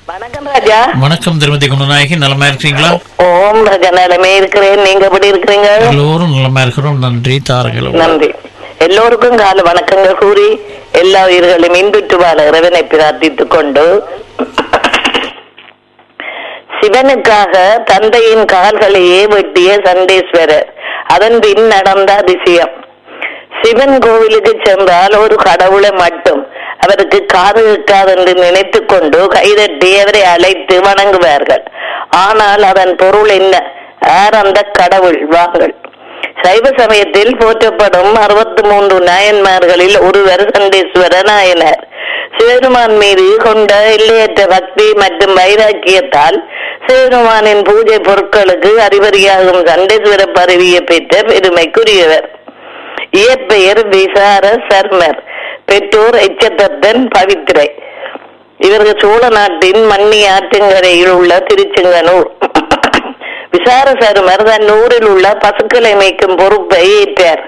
வணக்கம் ராஜா வணக்கம் திருமதி குணநாயகி நலமா இருக்கிறீங்களா ஓம் ராஜா நிலைமை இருக்கிறேன் நீங்க எப்படி இருக்கிறீங்க எல்லோரும் நலமா இருக்கிறோம் நன்றி தாரங்கள் நன்றி எல்லோருக்கும் கால வணக்கங்கள் கூறி எல்லா உயிர்களும் இன்புற்று வாழ இறைவனை பிரார்த்தித்துக் கொண்டு சிவனுக்காக தந்தையின் கால்களையே வெட்டிய சண்டேஸ்வரர் அதன் பின் நடந்த அதிசயம் சிவன் கோவிலுக்கு சென்றால் ஒரு கடவுளை மட்டும் அவருக்கு காது இருக்காது என்று நினைத்து கொண்டு கைதட்டி அவரை அழைத்து வணங்குவார்கள் ஆனால் அதன் பொருள் என்ன யார் அந்த கடவுள் வாங்கள் சைவ சமயத்தில் போற்றப்படும் அறுபத்தி மூன்று நாயன்மார்களில் ஒருவர் சண்டேஸ்வர நாயனார் சிவபெருமான் மீது கொண்ட எல்லையற்ற பக்தி மற்றும் வைராக்கியத்தால் சிவபெருமானின் பூஜை பொருட்களுக்கு அறிவறியாகும் சண்டேஸ்வர பதவியை பெற்ற பெருமைக்குரியவர் இயற்பெயர் விசார சர்மர் பெற்றோர் எச்சத்தத்தன் பவித்ரை இவர்கள் சோழ நாட்டின் மன்னி ஆற்றங்கரையில் உள்ள திருச்செங்கனூர் விசார சருமர் தன் ஊரில் உள்ள பசுக்களை மேய்க்கும் பொறுப்பை ஏற்றார்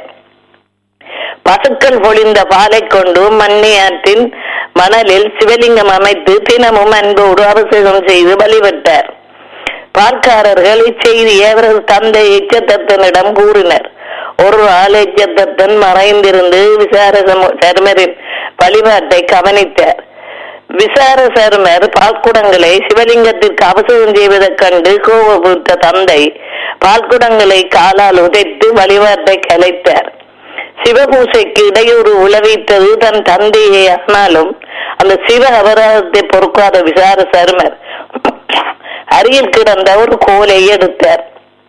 பசுக்கள் பொழிந்த பாலை கொண்டு மன்னி ஆற்றின் மணலில் சிவலிங்கம் அமைத்து தினமும் அன்போடு அபிஷேகம் செய்து வழிபட்டார் பார்க்காரர்கள் இச்செய்தியை அவரது தந்தை எச்சத்தத்தனிடம் கூறினர் ஒரு நாள் எச்சத்தத்தன் மறைந்திருந்து விசார சமு- சருமரின் வழிபாட்டை கவனித்தார் விசார சருமர் பால்குடங்களை சிவலிங்கத்திற்கு அபிஷேகம் செய்வதைக் கண்டு கோபப்பட்ட தந்தை பால்குடங்களை காலால் உதைத்து வழிபாட்டை கலைத்தார் சிவபூசைக்கு இடையூறு உளவிட்டது தன் தந்தையே ஆனாலும் அந்த சிவ அபராதத்தை பொறுக்காத விசார சருமர் அருகில் கிடந்த ஒரு கோலை எடுத்தார்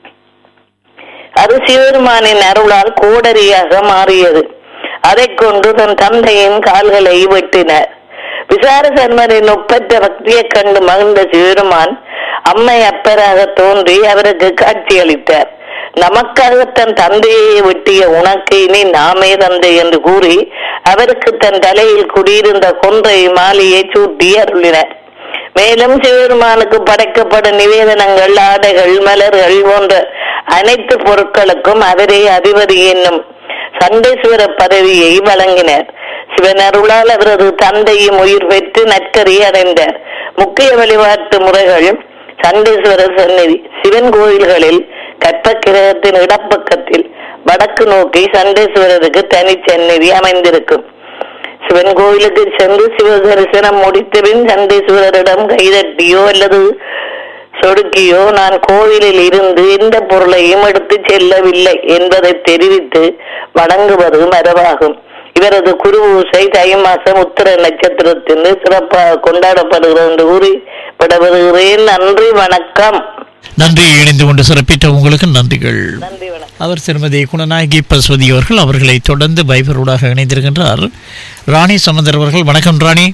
அது சிவபெருமானின் அருளால் கோடரியாக மாறியது அதைக் கொண்டு தன் தந்தையின் கால்களை வெட்டினார் விசார சர்மரின் ஒப்பற்ற பக்தியைக் கண்டு மகிழ்ந்த சிவபெருமான் அம்மை அப்பராக தோன்றி அவருக்கு காட்சியளித்தார் நமக்காக தன் தந்தையை வெட்டிய உனக்கு இனி நாமே தந்தை என்று கூறி அவருக்கு தன் தலையில் குடியிருந்த கொன்றை மாலையை சூட்டி அருளினார் மேலும் சிவபெருமானுக்கு படைக்கப்படும் நிவேதனங்கள் ஆடைகள் மலர்கள் போன்ற அனைத்து பொருட்களுக்கும் அவரே அதிபதி என்னும் சண்டேஸ்வர பதவியை வழங்கினார் சிவன் அருளால் அவரது தந்தையும் உயிர் பெற்று நற்கரி அடைந்தார் முக்கிய வழிபாட்டு முறைகள் சண்டேஸ்வரர் சந்நிதி சிவன் கோயில்களில் கற்பக்கிரகத்தின் இடப்பக்கத்தில் வடக்கு நோக்கி சண்டேஸ்வரருக்கு தனி சந்நிதி அமைந்திருக்கும் சிவன் கோயிலுக்கு சென்று சிவ தரிசனம் முடித்த பின் சண்டேஸ்வரரிடம் கைதட்டியோ அல்லது சொடுக்கியோ நான் கோவிலில் இருந்து எந்த பொருளையும் எடுத்து செல்லவில்லை என்பதை தெரிவித்து வணங்குவது மரபாகும் இவரது குருபூசை தை மாசம் உத்திர நட்சத்திரத்தின் சிறப்பாக கொண்டாடப்படுகிறது என்று கூறி விடப்படுகிறேன் நன்றி வணக்கம் நன்றி இணைந்து கொண்டு சிறப்பித்த உங்களுக்கு நன்றிகள் நன்றி வணக்கம் அவர் திருமதி குணநாயகி பசுவதி அவர்கள் அவர்களை தொடர்ந்து பைபரோடாக இணைந்திருக்கின்றார் ராணி சமந்தர் அவர்கள் வணக்கம் ராணி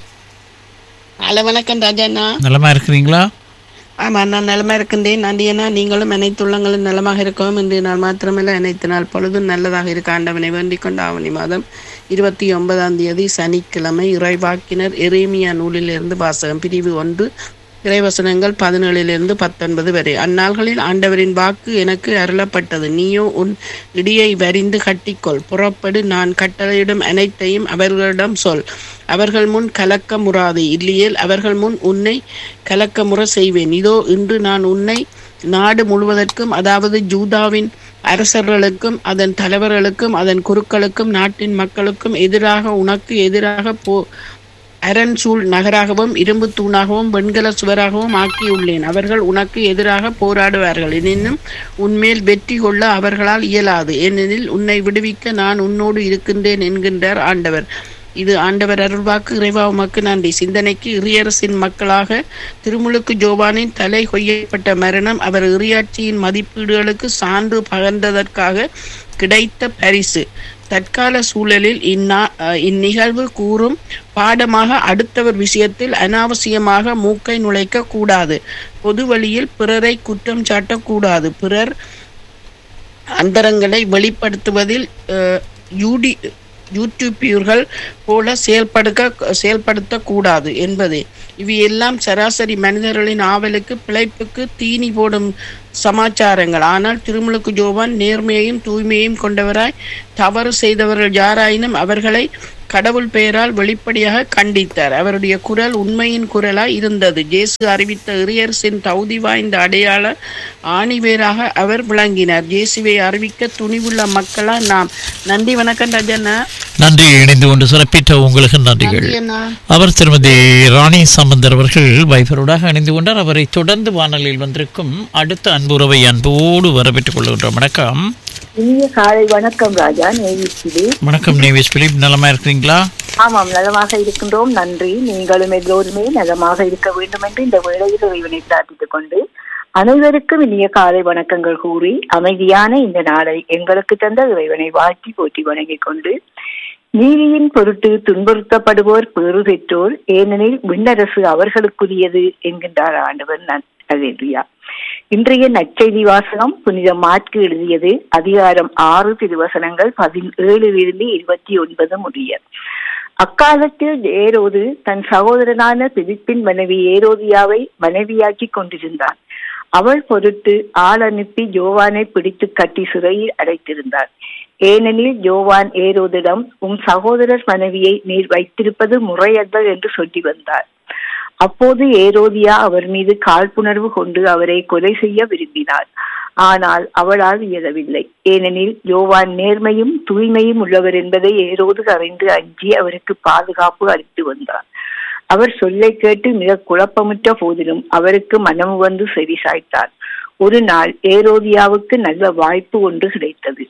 ஹலோ வணக்கம் ராஜாண்ணா நலமா இருக்கிறீங்களா ஆமாம் நான் நலமா இருக்கின்றேன் நன்றியண்ணா நீங்களும் அனைத்து உள்ளங்களும் நலமாக இருக்கவும் இன்றைய நாள் மாத்திரமல்ல அனைத்து நாள் பொழுதும் நல்லதாக இருக்க ஆண்டவனை வேண்டிக் கொண்டு ஆவணி மாதம் இருபத்தி ஒன்பதாம் தேதி சனிக்கிழமை இறைவாக்கினர் எரேமியா நூலிலிருந்து வாசகம் பிரிவு ஒன்று இறைவசனங்கள் பதினேழிலிருந்து பத்தொன்பது வரை அந்நாள்களில் ஆண்டவரின் வாக்கு எனக்கு அருளப்பட்டது நீயோ உன் இடியை வரிந்து கட்டிக்கொள் புறப்படு நான் கட்டளையிடும் அனைத்தையும் அவர்களிடம் சொல் அவர்கள் முன் கலக்க முறாதே இல்லையேல் அவர்கள் முன் உன்னை கலக்க முற செய்வேன் இதோ இன்று நான் உன்னை நாடு முழுவதற்கும் அதாவது ஜூதாவின் அரசர்களுக்கும் அதன் தலைவர்களுக்கும் அதன் குருக்களுக்கும் நாட்டின் மக்களுக்கும் எதிராக உனக்கு எதிராக போ அரண் சூழ் நகராகவும் இரும்பு தூணாகவும் வெண்கல சுவராகவும் ஆக்கியுள்ளேன் அவர்கள் உனக்கு எதிராக போராடுவார்கள் எனினும் உன்மேல் வெற்றி கொள்ள அவர்களால் இயலாது ஏனெனில் உன்னை விடுவிக்க நான் உன்னோடு இருக்கின்றேன் என்கின்றார் ஆண்டவர் இது ஆண்டவர் அருள்வாக்கு இறைவா உமக்கு நன்றி சிந்தனைக்கு இறையரசின் மக்களாக திருமுழுக்கு ஜோவானின் தலை கொய்யப்பட்ட மரணம் அவர் இறையாட்சியின் மதிப்பீடுகளுக்கு சான்று பகர்ந்ததற்காக கிடைத்த பரிசு தற்கால சூழலில் இந்நா அஹ் இந்நிகழ்வு கூறும் பாடமாக அடுத்தவர் விஷயத்தில் அனாவசியமாக மூக்கை நுழைக்க கூடாது பொது வழியில் பிறரை குற்றம் சாட்டக்கூடாது பிறர் அந்தரங்களை வெளிப்படுத்துவதில் அஹ், யூடி யூடியூப்பியர்கள் போல செயல்படுக்க செயல்படுத்தக்கூடாது என்பதே இவையெல்லாம் சராசரி மனிதர்களின் ஆவலுக்கு பிழைப்புக்கு தீனி போடும் சமாச்சாரங்கள் ஆனால் திருமுழுக்கு ஜோவான் நேர்மையையும் தூய்மையையும் கொண்டவராய் தவறு செய்தவர்கள் யாராயினும் அவர்களை கடவுள் பெயரால் வெளிப்படையாக கண்டித்தார் அவருடைய குரல் உண்மையின் குரலாய் இருந்தது ஜேசு அறிவித்த இறையரசின் தகுதி வாய்ந்த அடையாள ஆணிவேராக அவர் விளங்கினார் ஜேசுவை அறிவிக்க துணிவுள்ள மக்களா நாம் நன்றி வணக்கம் ரஜனா நன்றி இணைந்து கொண்டு சிறப்பித்த உங்களுக்கு நன்றிகள் நன்றி அண்ணா அவர் திருமதி ராணி சம்பந்தர் அவர்கள் வைபரோடாக இணைந்து கொண்டார் அவரை தொடர்ந்து வானொலியில் வந்திருக்கும் அடுத்த அன்புறவை அன்போடு வரவேற்றுக் கொள்கின்றோம் வணக்கம் இனிய காலை வணக்கம் ராஜா நேவிஸ்து வணக்கம் நேவிஸ் பிலிப் நலமா இருக்கிறீங்களா ஆமாம் நலமாக இருக்கின்றோம் நன்றி நீங்களும் எல்லோருமே நலமாக இருக்க வேண்டும் என்று இந்த வேளையில் இறைவனை பிரார்த்தித்துக் கொண்டு அனைவருக்கும் இனிய காலை வணக்கங்கள் கூறி அமைதியான இந்த நாளை எங்களுக்கு தந்த இறைவனை வாழ்த்தி போற்றி வணங்கிக் கொண்டு நீதியின் பொருட்டு துன்புறுத்தப்படுவோர் பேறு பெற்றோர் ஏனெனில் விண்ணரசு அவர்களுக்குரியது என்கின்றார் ஆண்டவர் நன் அல்லேலூயா. இன்றைய நற்செய்தி வாசகம் புனித மாற்கு எழுதியது அதிகாரம் ஆறு திருவசனங்கள் பதினேழிலிருந்து இருபத்தி ஒன்பது முடிய அக்காலத்தில் ஏரோது தன் சகோதரனான பிலிப்பின் மனைவி ஏரோதியாவை மனைவியாக்கி கொண்டிருந்தான் அவள் பொருட்டு ஆள் அனுப்பி ஜோவானை பிடித்து கட்டி சிறையில் அடைத்திருந்தார் ஏனெனில் ஜோவான் ஏரோதிடம் உம் சகோதரர் மனைவியை நீர் வைத்திருப்பது முறையல்ல என்று சொல்லி வந்தார் அப்போது ஏரோதியா அவர் மீது காழ்ப்புணர்வு கொண்டு அவரை கொலை செய்ய விரும்பினார் ஆனால் அவளால் இயலவில்லை ஏனெனில் யோவான் நேர்மையும் தூய்மையும் உள்ளவர் என்பதை ஏரோது அறிந்து அஞ்சி அவருக்கு பாதுகாப்பு அளித்து வந்தார் அவர் சொல்லை கேட்டு மிக குழப்பமுற்ற போதிலும் அவருக்கு மனம் வந்து செவி சாய்த்தார் ஒரு நாள் ஏரோதியாவுக்கு நல்ல வாய்ப்பு ஒன்று கிடைத்தது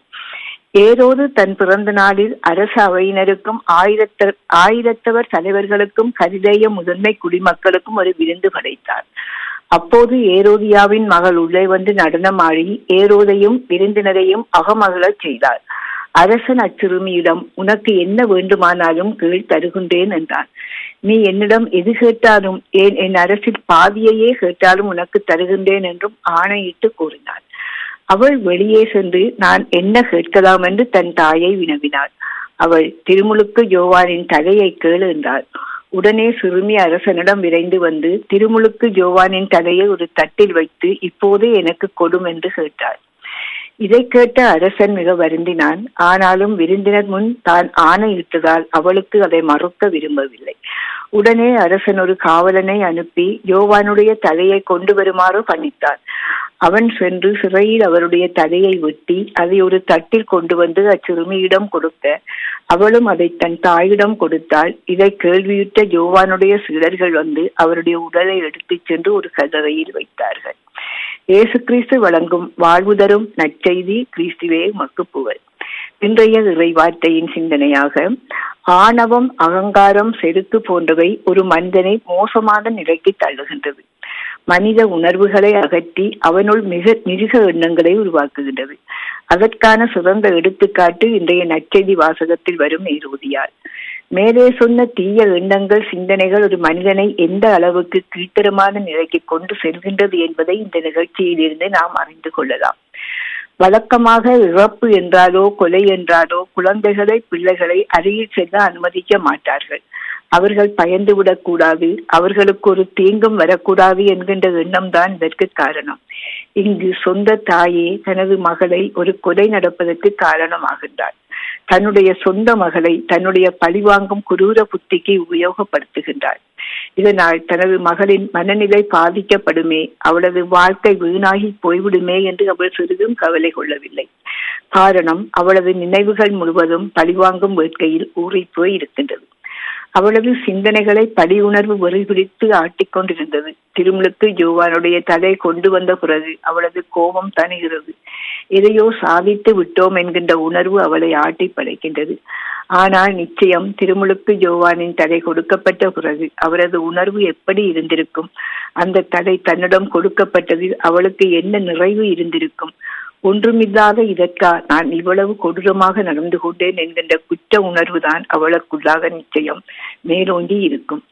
ஏரோது தன் பிறந்த நாளில் அரச அவையினருக்கும் ஆயிரத்த ஆயிரத்தவர் தலைவர்களுக்கும் கரிதேய முதன்மை குடிமக்களுக்கும் ஒரு விருந்து படைத்தார் அப்போது ஏரோதியாவின் மகள் உள்ளே வந்து நடனமாடி ஏரோதையும் விருந்தினரையும் அகமகளச் செய்தார் அரசன் அச்சிறுமியிடம் உனக்கு என்ன வேண்டுமானாலும் கீழ் தருகின்றேன் என்றான் நீ என்னிடம் எது கேட்டாலும் ஏன் என் அரசில் பாதியையே கேட்டாலும் உனக்கு தருகின்றேன் என்றும் ஆணையிட்டு கூறினார் அவள் வெளியே சென்று நான் என்ன கேட்கலாம் என்று தன் தாயை வினவினாள் அவள் திருமுழுக்கு யோவானின் தலையை கேளு என்றாள் உடனே சிறுமி அரசனிடம் விரைந்து வந்து திருமுழுக்கு ஜோவானின் தலையை ஒரு தட்டில் வைத்து இப்போதே எனக்கு கொடும் என்று கேட்டாள் இதை கேட்ட அரசன் மிக வருந்தினான் ஆனாலும் விருந்தினர் முன் தான் ஆணையிட்டதால் அவளுக்கு அதை மறுக்க விரும்பவில்லை உடனே அரசன் ஒரு காவலனை அனுப்பி யோவானுடைய தலையை கொண்டு வருமாறு பணித்தான் அவன் சென்று சிறையில் அவருடைய தலையை வெட்டி அதை ஒரு தட்டில் கொண்டு வந்து அச்சிறுமியிடம் கொடுக்க அவளும் அதை தன் தாயிடம் கொடுத்தாள் இதை கேள்வியுற்ற யோவானுடைய சீடர்கள் வந்து அவருடைய உடலை எடுத்துச் சென்று ஒரு கல்லறையில் வைத்தார்கள் இயேசு கிறிஸ்து வழங்கும் வாழ்வு தரும் நற்செய்தி கிறிஸ்துவே மக்குப்புவல் இன்றைய இறைவார்த்தையின் சிந்தனையாக ஆணவம் அகங்காரம் செருக்கு போன்றவை ஒரு மனிதனை மோசமான நிலைக்கு தள்ளுகின்றது மனித உணர்வுகளை அகற்றி அவனுள் மிக மிருக எண்ணங்களை உருவாக்குகின்றது அதற்கான சிறந்த எடுத்துக்காட்டு இன்றைய நற்செய்தி வாசகத்தில் வரும் ஏரோதியார் மேலே சொன்ன தீய எண்ணங்கள் சிந்தனைகள் ஒரு மனிதனை எந்த அளவுக்கு கீழ்த்தரமான நிலைக்கு கொண்டு செல்கின்றது என்பதை இந்த நிகழ்ச்சியிலிருந்து நாம் அறிந்து கொள்ளலாம் வழக்கமாக இறப்பு என்றாலோ கொலை என்றாலோ குழந்தைகளை பிள்ளைகளை அருகில் செல்ல அனுமதிக்க மாட்டார்கள் அவர்கள் பயந்து விடக்கூடாது அவர்களுக்கு ஒரு தீங்கும் வரக்கூடாது என்கின்ற எண்ணம் தான் இதற்கு காரணம் இங்கு சொந்த தாயே தனது மகளை ஒரு கொலை நடப்பதற்கு காரணமாகின்றார் தன்னுடைய சொந்த மகளை தன்னுடைய பழிவாங்கும் குரூர புத்திக்கு உபயோகப்படுத்துகின்றார் இதனால் தனது மகளின் மனநிலை பாதிக்கப்படுமே அவளது வாழ்க்கை வீணாகி போய்விடுமே என்று அவள் சிறிதும் கவலை கொள்ளவில்லை காரணம் அவளது நினைவுகள் முழுவதும் பழிவாங்கும் வேட்கையில் ஊறி போய் இருக்கின்றது அவளது சிந்தனைகளை பழி உணர்வு வெறிபிடித்து ஆட்டிக்கொண்டிருந்தது திருமுழுக்கு ஜோவானுடைய தலை கொண்டு வந்த பிறகு அவளது கோபம் தணிகிறது எதையோ சாதித்து விட்டோம் என்கின்ற உணர்வு அவளை ஆட்டி படைக்கின்றது ஆனால் நிச்சயம் திருமுழுக்கு ஜோவானின் தடை கொடுக்கப்பட்ட பிறகு அவரது உணர்வு எப்படி இருந்திருக்கும் அந்த தடை தன்னிடம் கொடுக்கப்பட்டதில் அவளுக்கு என்ன நிறைவு இருந்திருக்கும் ஒன்றுமில்லாத இதற்கா நான் இவ்வளவு கொடூரமாக நடந்து கொண்டேன் என்கின்ற குற்ற உணர்வு தான் அவளுக்குள்ளாக நிச்சயம் மேலோங்கி இருக்கும்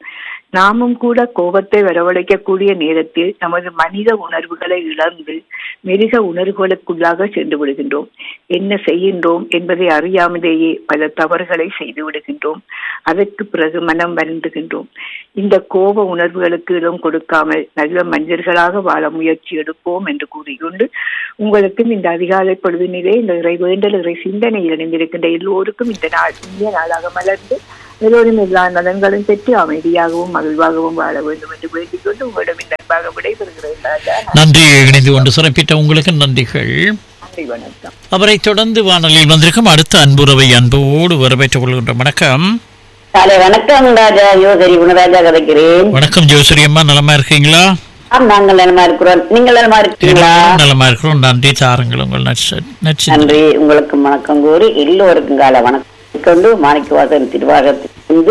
நாமும் கூட கோபத்தை வரவழைக்கக்கூடிய நேரத்தில் நமது மனித உணர்வுகளை இழந்து மிருக உணர்வுகளுக்குள்ளாக சென்று விடுகின்றோம் என்ன செய்கின்றோம் என்பதை அறியாமலேயே பல தவறுகளை செய்து விடுகின்றோம் அதற்கு பிறகு மனம் வருந்துகின்றோம் இந்த கோப உணர்வுகளுக்கு இடம் கொடுக்காமல் நல்ல மனிதர்களாக வாழ முயற்சி எடுப்போம் என்று கூறிக்கொண்டு உங்களுக்கும் இந்த அதிகாலை பொழுதினிலே இந்த இறை வேண்டல் இறை சிந்தனையில் இணைந்திருக்கின்ற எல்லோருக்கும் இந்த நாள் இந்திய நாளாக மலர்ந்து எல்லோரும் எல்லா நலன்களும் பெற்று அமைதியாகவும் மகிழ்வாகவும் வாழ வேண்டும் என்று வேண்டிக் கொண்டு உங்களிடம் இந்த அன்பாக விடைபெறுகிறேன் ராஜா நன்றி இணைந்து கொண்டு சிறப்பித்த உங்களுக்கு நன்றிகள் நன்றி வணக்கம் அவரை தொடர்ந்து வானொலியில் வந்திருக்கும் அடுத்த அன்புறவை அன்போடு வரவேற்றுக் கொள்கின்ற வணக்கம் காலை வணக்கம் ராஜா யோசரி குணராஜா கதைக்கிறேன் வணக்கம் ஜோசரி அம்மா நலமா இருக்கீங்களா ஆம் நாங்கள் நலமா இருக்கிறோம் நீங்கள் நலமா இருக்கீங்களா நலமா இருக்கிறோம் நன்றி தாருங்கள் உங்கள் நட்ச நட்ச நன்றி உங்களுக்கு வணக்கம் கூறி எல்லோருக்கும் காலை வணக்கம் கொண்டு மாணிக்கவாசன் திருவாகத்திலிருந்து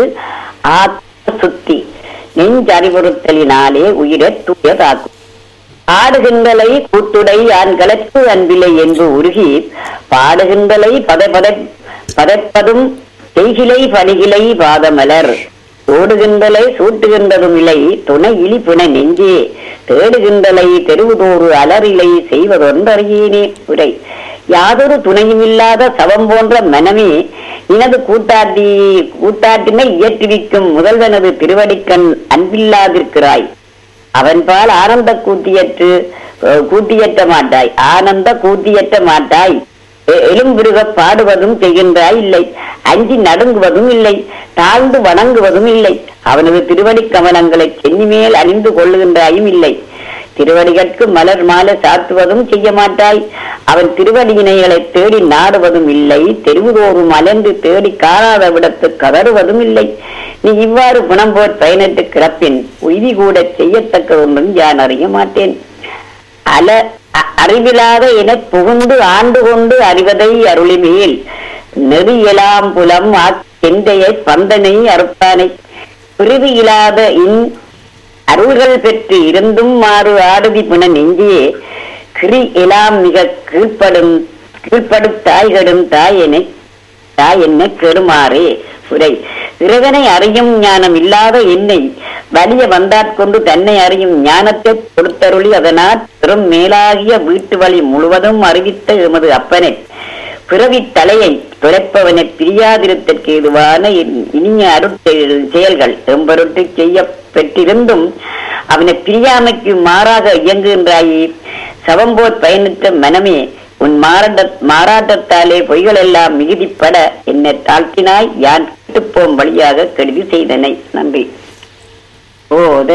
ஆத்ம சுத்தி நெஞ்சறிவுறுத்தலினாலே உயிரை தூய தாக்கும் ஆடுகின்றலை கூத்துடை ஆண் கலப்பு அன்பிலை என்று உருகி பாடுகின்றலை பத பத பதைப்பதும் செய்கிலை பணிகிலை பாதமலர் ஓடுகின்றலை சூட்டுகின்றதும் இலை துணை இலி புன நெஞ்சே தேடுகின்றலை தெருவுதோறு அலறிலை செய்வதொன்றறியேனே உரை யாதொரு துணையுமில்லாத சவம் போன்ற மனமே இனது கூட்டாட்டி கூட்டாட்டினை இயற்றுவிக்கும் முதல்வனது திருவடிக்கண் அன்பில்லாதிருக்கிறாய் அவன்பால் ஆனந்த கூத்தியற்று அஹ், கூத்தியற்ற மாட்டாய் ஆனந்த கூத்தியற்ற மாட்டாய் எ- எலும்பிருக பாடுவதும் செய்கின்றாய் இல்லை அஞ்சி நடுங்குவதும் இல்லை தாழ்ந்து வணங்குவதும் இல்லை அவனது திருவடி கமலங்களை சென்னிமேல் அணிந்து கொள்ளுகின்றாயும் இல்லை திருவடிகட்கு மலர் மாலை சாத்துவதும் செய்ய மாட்டாய் அவன் திருவடியினைகளை தேடி நாடுவதும் இல்லை தெருவுதோறும் அலைந்து தேடி காணாத விடத்து கதறுவதும் இல்லை நீ இவ்வாறு குணம் போர் பயனற்று கிடப்பின் உய்தி கூட செய்யத்தக்க ஒன்றும் யான் அறிய மாட்டேன் அல அ- அறிவிலாத என புகுந்து ஆண்டு கொண்டு அறிவதை அருளிமேல் நெறியலாம் புலம் ஆக்கெந்தையை பந்தனை அறுப்பானை பிரிவு இல்லாத இன் அருள்கள் பெற்று இருந்தும் மாறு ஆடுதி புன நெஞ்சே கிரி எலாம் மிக கீழ்ப்படும் கீழ்ப்படும் தாய்கடும் தாயனை தாய் என்ன கெடுமாறே உரை இறைவனை அறியும் ஞானம் இல்லாத என்னை வலிய வந்தாட்கொண்டு தன்னை அறியும் ஞானத்தை கொடுத்தருளி அதனால் பெரும் மேலாகிய வீட்டு வழி முழுவதும் அறிவித்த எமது அப்பனை பிறவி தலையை துளைப்பவனை பிரியாதிருத்தற்கு ஏதுவான இன்- இனிய அருட்செயல் செயல்கள் எம்பொருட்டு செய்ய பெற்றிருந்தும் அவனை பிரியாமைக்கு மாறாக இயங்குகின்றாயே சவம்போர் பயனற்ற மனமே உன் மாறாட்ட மாறாட்டத்தாலே பொய்கள் எல்லாம் மிகுதிப்பட என்னை தாழ்த்தினாய் யான் கெட்டுப்போம் வழியாக கெடுதி செய்தனை நன்றி ஓத